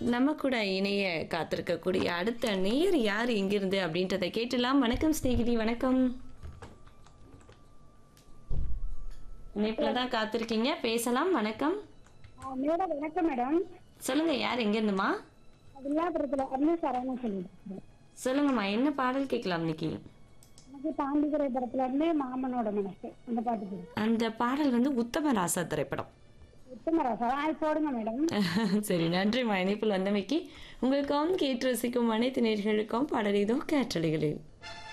நம்ம கூட இணைய காத்திருக்கக்கூடிய அடுத்த நேயர் யார் எங்கிருந்து அப்படின்றத கேட்டலாம் வணக்கம் ஸ்நேகிதி வணக்கம் இணைப்புல தான் காத்திருக்கீங்க பேசலாம் வணக்கம் மேடம் வணக்கம் மேடம் சொல்லுங்க யார் எங்கிருந்துமா வில்லாபுரத்துல இருந்து சரவணன் சொல்லிட்டு சொல்லுங்கம்மா என்ன பாடல் கேட்கலாம் இன்னைக்கு எனக்கு பாண்டிதுரை படத்துல இருந்து மாமனோட மனசு அந்த பாட்டு போடுங்க அந்த பாடல் வந்து உத்தம ராசா திரைப்படம் உத்தமராசா ஆ போடுங்க மேடம் சரி நன்றிம்மா இணைப்பில் வந்தமைக்கு உங்களுக்கும் கேட்டு ரசிக்கும் அனைத்து நேர்களுக்கும் பாடல் இதோ கேட்டலைகளில்